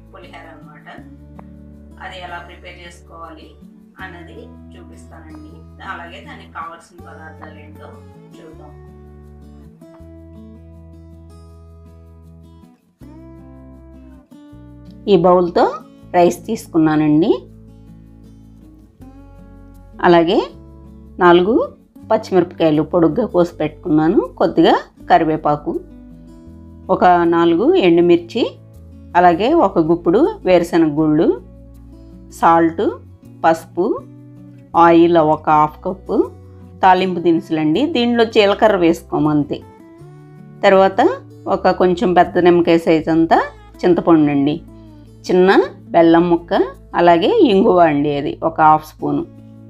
పులిహోర అనమాట అది ఎలా ప్రిపేర్ చేసుకోవాలి అన్నది చూపిస్తానండి అలాగే దానికి కావాల్సిన పదార్థాలు ఏంటో చూద్దాం ఈ బౌల్తో రైస్ తీసుకున్నానండి అలాగే నాలుగు పచ్చిమిరపకాయలు పొడుగ్గా కోసి పెట్టుకున్నాను కొద్దిగా కరివేపాకు ఒక నాలుగు ఎండుమిర్చి అలాగే ఒక గుప్పుడు వేరుశనగ గుళ్ళు సాల్ట్ పసుపు ఆయిల్ ఒక హాఫ్ కప్పు తాలింపు దినుసులండి దీనిలో జీలకర్ర వేసుకోమంతే తర్వాత ఒక కొంచెం పెద్ద నిమ్మకాయ సైజ్ అంతా చింతపండు అండి చిన్న బెల్లం ముక్క అలాగే ఇంగువ అండి అది ఒక హాఫ్ స్పూను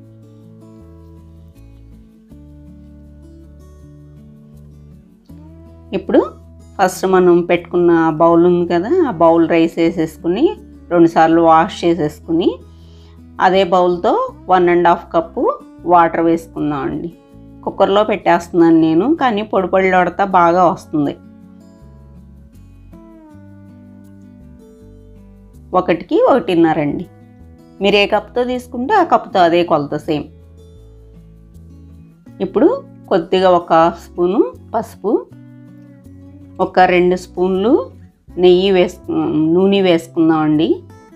ఇప్పుడు ఫస్ట్ మనం పెట్టుకున్న బౌల్ ఉంది కదా ఆ బౌల్ రైస్ వేసేసుకుని రెండుసార్లు వాష్ చేసేసుకుని అదే బౌల్తో one and half cup water వేసుకుందాం అండి కుక్కర్లో పెట్టేస్తున్నాను నేను కానీ పొడి పొడిలాడుతా బాగా వస్తుంది ఒకటికి ఒకటిన్నర అండి మీరు ఏ కప్తో తీసుకుంటే ఆ కప్తో అదే కొలత సేమ్ ఇప్పుడు కొద్దిగా ఒక హాఫ్ స్పూను పసుపు ఒక రెండు స్పూన్లు నెయ్యి వేసుకు నూనె వేసుకుందామండి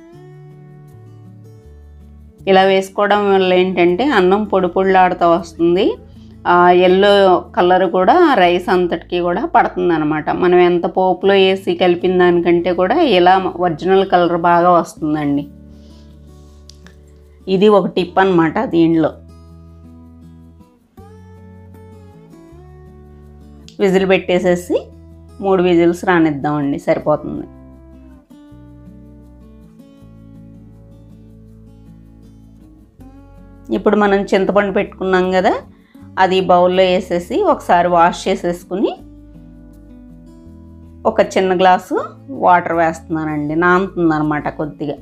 ఇలా వేసుకోవడం వల్ల ఏంటంటే అన్నం పొడి పొడిలాడుతూ వస్తుంది ఆ ఎల్లో కలర్ కూడా రైస్ అంతటికి కూడా పడుతుంది అనమాట మనం ఎంత పోపులో వేసి కలిపిన దానికంటే కూడా ఇలా ఒరిజినల్ కలర్ బాగా వస్తుందండి ఇది ఒక టిప్ అనమాట దీనిలో విజిల్ పెట్టేసేసి మూడు విజిల్స్ రానిద్దామండి సరిపోతుంది ఇప్పుడు మనం చింతపండు పెట్టుకున్నాం కదా అది బౌల్లో వేసేసి ఒకసారి వాష్ చేసేసుకుని ఒక చిన్న గ్లాసు వాటర్ వేస్తున్నానండి నానుతుంది అనమాట కొద్దిగా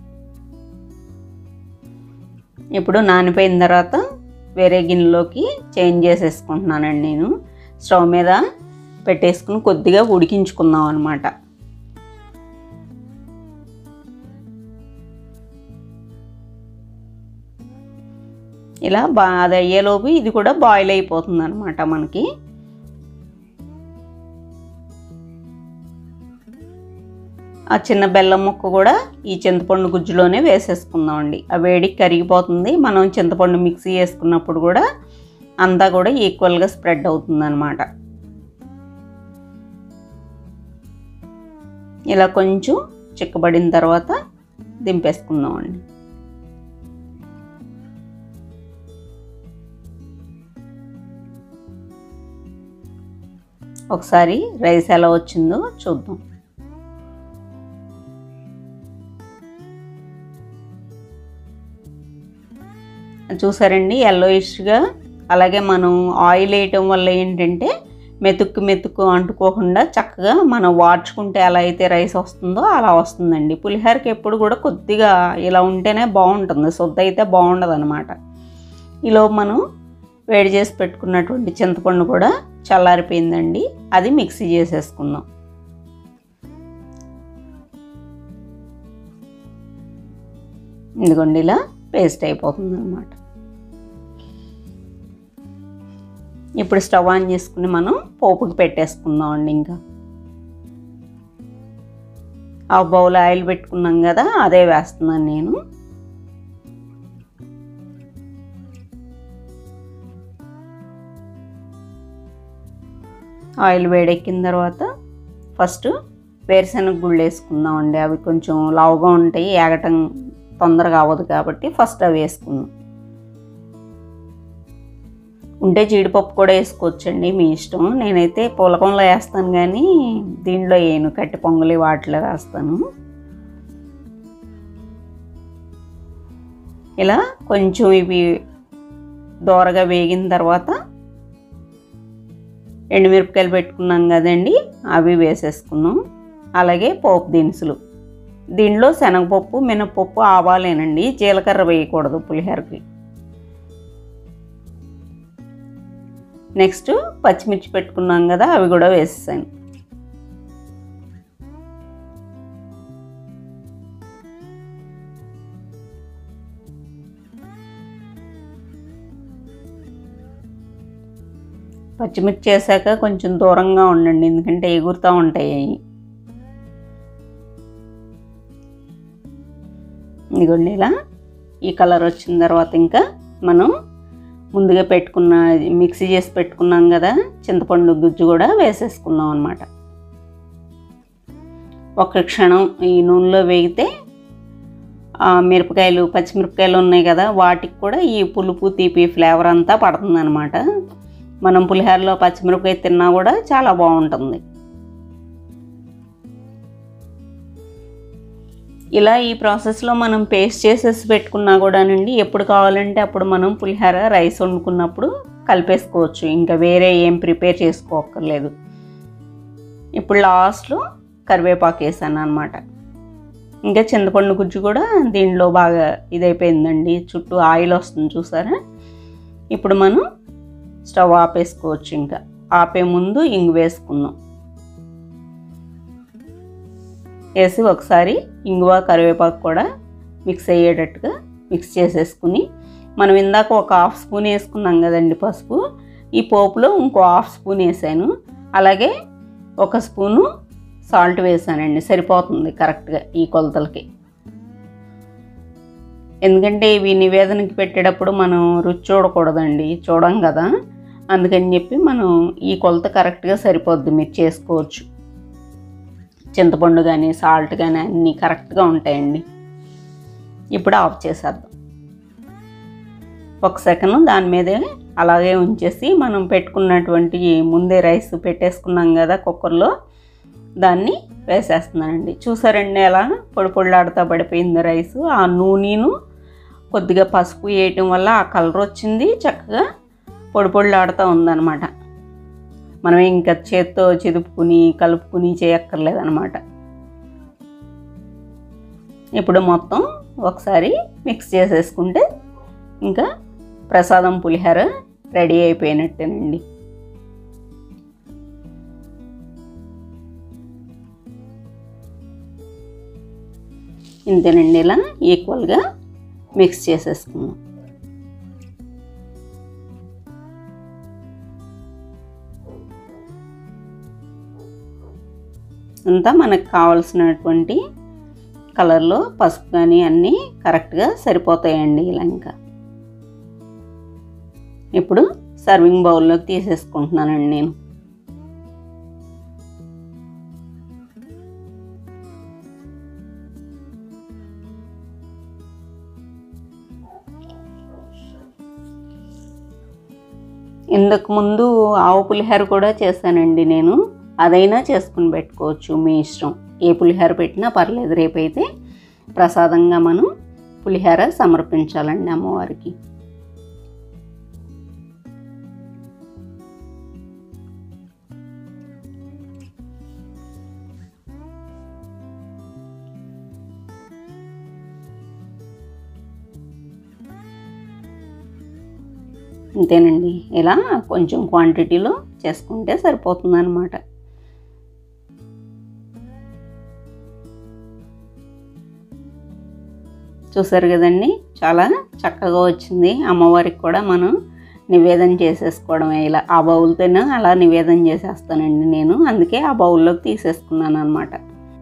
ఇప్పుడు నానిపోయిన తర్వాత వేరే గిన్నెలోకి చేంజ్ చేసేసుకుంటున్నానండి నేను స్టవ్ మీద పెట్టేసుకుని కొద్దిగా ఉడికించుకుందాం అనమాట ఇలా బా అది అయ్యేలోపు ఇది కూడా బాయిల్ అయిపోతుంది అనమాట మనకి ఆ చిన్న బెల్లం ముక్క కూడా ఈ చింతపండు గుజ్జులోనే వేసేసుకుందామండి ఆ వేడికి కరిగిపోతుంది మనం చింతపండు మిక్సీ వేసుకున్నప్పుడు కూడా అంతా కూడా ఈక్వల్గా స్ప్రెడ్ అవుతుంది అనమాట ఇలా కొంచెం చిక్కబడిన తర్వాత దింపేసుకుందామండి ఒకసారి రైస్ ఎలా వచ్చిందో చూద్దాం చూసారండి ఎల్లోయిష్గా అలాగే మనం ఆయిల్ వేయటం వల్ల ఏంటంటే మెతుక్కు మెతుక్కు అంటుకోకుండా చక్కగా మనం వాడ్చుకుంటే ఎలా అయితే రైస్ వస్తుందో అలా వస్తుందండి పులిహోరకి ఎప్పుడు కూడా కొద్దిగా ఇలా ఉంటేనే బాగుంటుంది శుద్ధ అయితే బాగుండదు అనమాట ఈలో మనం వేడి చేసి పెట్టుకున్నటువంటి చింతపండు కూడా చల్లారిపోయిందండి అది మిక్సీ చేసేసుకుందాం ఇదిగోండి ఇలా పేస్ట్ అయిపోతుంది అనమాట ఇప్పుడు స్టవ్ ఆన్ చేసుకుని మనం పోపుకి పెట్టేసుకుందాం అండి ఇంకా ఆ బౌల్ ఆయిల్ పెట్టుకున్నాం కదా అదే వేస్తున్నాను నేను ఆయిల్ వేడెక్కిన తర్వాత ఫస్ట్ వేరుశనగ గుళ్ళు వేసుకుందాం అండి అవి కొంచెం లావుగా ఉంటాయి ఏగటం తొందరగా అవ్వదు కాబట్టి ఫస్ట్ అవి వేసుకుందాం ఉంటే జీడిపప్పు కూడా వేసుకోవచ్చండి మీ ఇష్టం నేనైతే పులకంలో వేస్తాను కానీ దీనిలో వేయను కట్టి పొంగలి వాటిలో వేస్తాను ఇలా కొంచెం ఇవి దోరగా వేగిన తర్వాత ఎండుమిరపకాయలు పెట్టుకున్నాం కదండి అవి వేసేసుకున్నాం అలాగే పోపు దినుసులు దీనిలో శనగపప్పు మినపప్పు ఆవాలేనండి జీలకర్ర వేయకూడదు పులిహోరకి నెక్స్ట్ పచ్చిమిర్చి పెట్టుకున్నాం కదా అవి కూడా వేసేసాను పచ్చిమిర్చి వేసాక కొంచెం దూరంగా ఉండండి ఎందుకంటే ఎగురుతూ ఉంటాయి అవి ఇదిగోండి ఇలా ఈ కలర్ వచ్చిన తర్వాత ఇంకా మనం ముందుగా పెట్టుకున్న మిక్సీ చేసి పెట్టుకున్నాం కదా చింతపండు గుజ్జు కూడా వేసేసుకున్నాం అనమాట ఒక్క క్షణం ఈ నూనెలో వేగితే ఆ మిరపకాయలు పచ్చిమిరపకాయలు ఉన్నాయి కదా వాటికి కూడా ఈ పులుపు తీపి ఫ్లేవర్ అంతా పడుతుంది అనమాట మనం పులిహోరలో పచ్చిమిరపకాయ తిన్నా కూడా చాలా బాగుంటుంది ఇలా ఈ ప్రాసెస్లో మనం పేస్ట్ చేసేసి పెట్టుకున్నా కూడానండి ఎప్పుడు కావాలంటే అప్పుడు మనం పులిహోర రైస్ వండుకున్నప్పుడు కలిపేసుకోవచ్చు ఇంకా వేరే ఏం ప్రిపేర్ చేసుకోక్కర్లేదు ఇప్పుడు లాస్ట్లో కరివేపాకు వేసాను అనమాట ఇంకా చింతపండు గుజ్జు కూడా దీనిలో బాగా ఇదైపోయిందండి చుట్టూ ఆయిల్ వస్తుంది చూసారా ఇప్పుడు మనం స్టవ్ ఆపేసుకోవచ్చు ఇంకా ఆపే ముందు ఇంగు వేసుకుందాం వేసి ఒకసారి ఇంగువ కరివేపాకు కూడా మిక్స్ అయ్యేటట్టుగా మిక్స్ చేసేసుకుని మనం ఇందాక ఒక హాఫ్ స్పూన్ వేసుకున్నాం కదండి పసుపు ఈ పోపులో ఇంకో హాఫ్ స్పూన్ వేసాను అలాగే ఒక స్పూను సాల్ట్ వేసానండి సరిపోతుంది కరెక్ట్గా ఈ కొలతలకి ఎందుకంటే ఇవి నివేదనకి పెట్టేటప్పుడు మనం రుచి చూడకూడదండి చూడం కదా అందుకని చెప్పి మనం ఈ కొలత కరెక్ట్గా సరిపోద్ది మీరు చేసుకోవచ్చు చింతపండు కానీ సాల్ట్ కానీ అన్నీ కరెక్ట్గా ఉంటాయండి ఇప్పుడు ఆఫ్ చేసేద్దాం ఒక సెకండ్ దాని మీదే అలాగే ఉంచేసి మనం పెట్టుకున్నటువంటి ముందే రైస్ పెట్టేసుకున్నాం కదా కుక్కర్లో దాన్ని వేసేస్తున్నానండి చూసారండి ఎలా పొడి పొడిలాడుతూ పడిపోయింది రైస్ ఆ నూనెను కొద్దిగా పసుపు వేయటం వల్ల ఆ కలర్ వచ్చింది చక్కగా పొడి పొడిలాడుతూ ఉందన్నమాట మనం ఇంకా చేత్తో చిదుపుకుని కలుపుకుని చేయక్కర్లేదన్నమాట ఇప్పుడు మొత్తం ఒకసారి మిక్స్ చేసేసుకుంటే ఇంకా ప్రసాదం పులిహోర రెడీ అయిపోయినట్టేనండి ఇంతేనండి ఇలా ఈక్వల్గా మిక్స్ చేసేసుకుందాం అంతా మనకు కావాల్సినటువంటి కలర్లో పసుపు కానీ అన్నీ కరెక్ట్గా సరిపోతాయండి ఇలా ఇంకా ఇప్పుడు సర్వింగ్ బౌల్లోకి తీసేసుకుంటున్నానండి నేను ఇంతకు ముందు ఆవు పులిహోర కూడా చేశానండి నేను అదైనా చేసుకుని పెట్టుకోవచ్చు మీ ఇష్టం ఏ పులిహోర పెట్టినా పర్లేదు రేపైతే ప్రసాదంగా మనం పులిహోర సమర్పించాలండి అమ్మవారికి అంతేనండి ఇలా కొంచెం క్వాంటిటీలో చేసుకుంటే సరిపోతుంది అనమాట చూసారు కదండి చాలా చక్కగా వచ్చింది అమ్మవారికి కూడా మనం నివేదన చేసేసుకోవడమే ఇలా ఆ బౌల్తోనే అలా నివేదన చేసేస్తానండి నేను అందుకే ఆ బౌల్లోకి తీసేసుకున్నాను అనమాట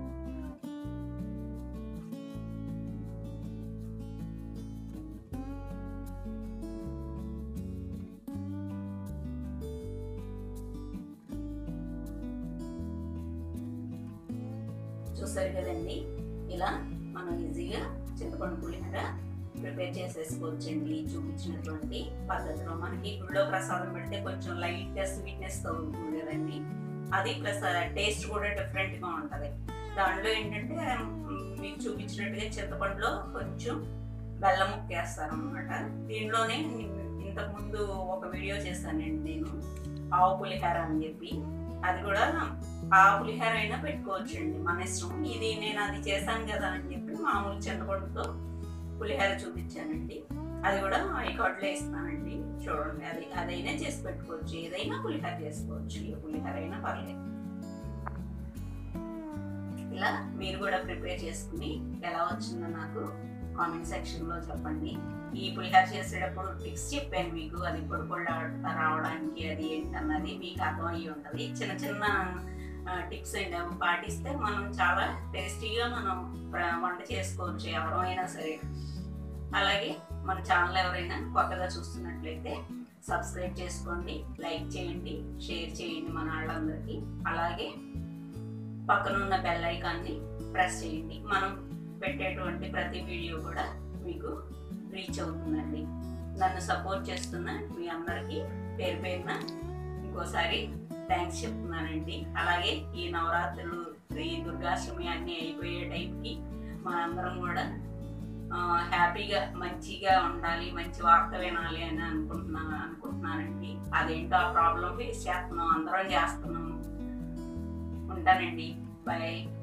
చూసారు కదండి ఇలా మనం ఈజీగా చింతపండు పులిహోర ప్రిపేర్ చేసేసుకోవచ్చండి చూపించినటువంటి పద్ధతిలో మనకి గుడిలో ప్రసాదం పెడితే కొంచెం లైట్గా స్వీట్నెస్తో ఉంటుంది కదండి అది ప్లస్ టేస్ట్ కూడా డిఫరెంట్గా ఉంటుంది దాంట్లో ఏంటంటే మ్, మీకు చూపించినట్టుగా చింతపండులో కొంచెం బెల్లం ముక్కేస్తారు అనమాట దీనిలోనే ఇంతకుముందు ఒక వీడియో చేశానండి నేను ఆవు పులిహోర అని చెప్పి అది కూడా ఆ పులిహోర అయినా పెట్టుకోవచ్చండి మన ఇష్టం ఇది నేను అది చేశాను కదా అని చెప్పి మామూలు చింతపండుతో పులిహోర చూపించానండి అది కూడా ఐకార్డ్లో ఇస్తానండి చూడండి అది అదైనా చేసి పెట్టుకోవచ్చు ఏదైనా పులిహోర చేసుకోవచ్చు ఏ పులిహోర అయినా పర్లేదు ఇలా మీరు కూడా ప్రిపేర్ చేసుకుని ఎలా వచ్చిందో నాకు కామెంట్ సెక్షన్లో చెప్పండి ఈ పులిహార చేసేటప్పుడు టిప్స్ చెప్పాను మీకు అది పొడి పొడి రావడానికి అది ఏంటన్నది మీకు అర్థమయ్యి ఉంటుంది చిన్న చిన్న టిప్స్ అండి అవి పాటిస్తే మనం చాలా టేస్టీగా మనం ప్ర- వంట చేసుకోవచ్చు ఎవరైనా సరే అలాగే మన ఛానల్ ఎవరైనా కొత్తగా చూస్తున్నట్లయితే సబ్స్క్రైబ్ చేసుకోండి లైక్ చేయండి షేర్ చేయండి మన వాళ్ళందరికీ అలాగే పక్కన ఉన్న బెల్ ఐకాన్ని ప్రెస్ చేయండి మనం పెట్టేటువంటి ప్రతి వీడియో కూడా మీకు రీచ్ అవుతుందండి నన్ను సపోర్ట్ చేస్తున్న మీ అందరికీ పేరు పేరున ఇంకోసారి థ్యాంక్స్ చెప్తున్నానండి అలాగే ఈ నవరాత్రులు ఈ దుర్గాష్టమి అన్నీ అయిపోయే టైంకి మనందరం కూడా ఆ, హ్యాపీగా మంచిగా ఉండాలి మంచి వార్త వినాలి అని అనుకుంటున్నాను అనుకుంటున్నానండి అదేంటో ఆ ప్రాబ్లం ఫేస్ చేస్తున్నాం అందరం చేస్తున్నాము ఉంటానండి బాయ్